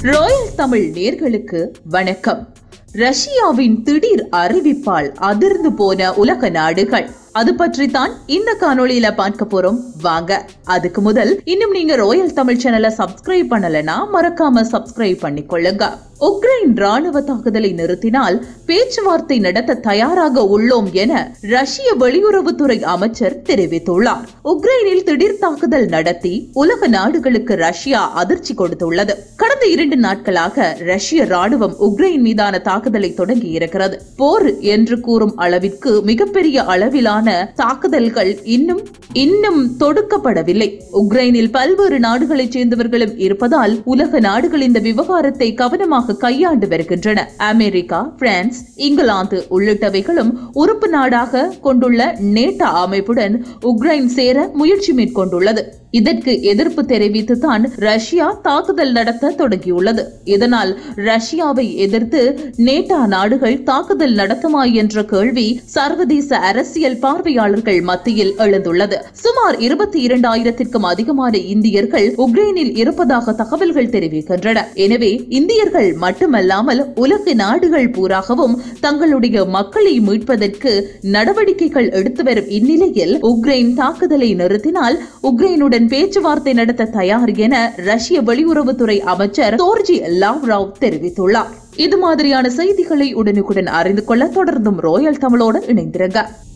Royal Tamil நேர்களுக்கு வணக்கம் ரஷ்யாவின் திடீர் அறிவிப்பால் அதிர்ந்து போன உலக நாடுகள் அது பற்றி தான் இந்த காணொளியில பார்க்க போறோம் வாங்க அதுக்கு முதல் இன்னும் நீங்க ராயல் தமிழ் சேனலை சப்ஸ்கிரைப் பண்ணலனா மறக்காம சப்ஸ்கிரைப் பண்ணிக்கொள்ளுங்க உக்ரைன் ராணுவ தாக்குதலை நிறுத்தினால் பேச்சுவார்த்தை நடத்த தயாராக உள்ளோம் என ரஷ்ய வெளியுறவுத்துறை அமைச்சர் தெரிவித்துள்ளார் உக்ரைனில் திடீர் தாக்குதல் நடத்தி உலக நாடுகளுக்கு ரஷ்யா அதிர்ச்சி கொடுத்துள்ளது கடந்த இரண்டு நாட்களாக ரஷ்ய ராணுவம் உக்ரைன் மீதான தாக்குதலை தொடங்கி இருக்கிறது போர் என்று கூறும் அளவிற்கு மிகப்பெரிய அளவிலான தாக்குதல்கள் இன்னும் இன்னும் தொடுக்கப்படவில்லை உக்ரைனில் பல்வேறு நாடுகளைச் சேர்ந்தவர்களும் இருப்பதால் உலக நாடுகள் இந்த விவகாரத்தை கவனமாக கையாண்டு வருகின்றன அமெரிக்கா பிரான்ஸ் இங்கிலாந்து உள்ளிட்டவைகளும் உறுப்பு நாடாக கொண்டுள்ள நேட்டா அமைப்புடன் உக்ரைன் சேர முயற்சி மேற்கொண்டுள்ளது இதற்கு எதிர்ப்பு தெரிவித்து தான் ரஷ்யா தாக்குதல் நடத்த தொடங்கியுள்ளது இதனால் ரஷ்யாவை எதிர்த்து நேட்டா நாடுகள் தாக்குதல் நடத்துமா என்ற கேள்வி சர்வதேச அரசியல் பார்வையாளர்கள் மத்தியில் எழுந்துள்ளது சுமார் இருபத்தி இரண்டாயிரத்திற்கும் அதிகமான இந்தியர்கள் உக்ரைனில் இருப்பதாக தகவல்கள் தெரிவிக்கின்றன எனவே இந்தியர்கள் மட்டுமல்லாமல் உலக நாடுகள் பூராகவும் தங்களுடைய மக்களை மீட்பதற்கு நடவடிக்கைகள் எடுத்து வரும் இந்நிலையில் உக்ரைன் தாக்குதலை நிறுத்தினால் உக்ரைனுடன் பேச்சுவார்த்தை நடத்த தயார் என ரஷ்ய வெளியுறவுத்துறை அமைச்சர் தோர்ஜி லாவ்ராவ் தெரிவித்துள்ளார் இது மாதிரியான செய்திகளை உடனுக்குடன் அறிந்து கொள்ள தொடர்ந்தும் ரோயல் தமிழோடு இணைந்திருங்க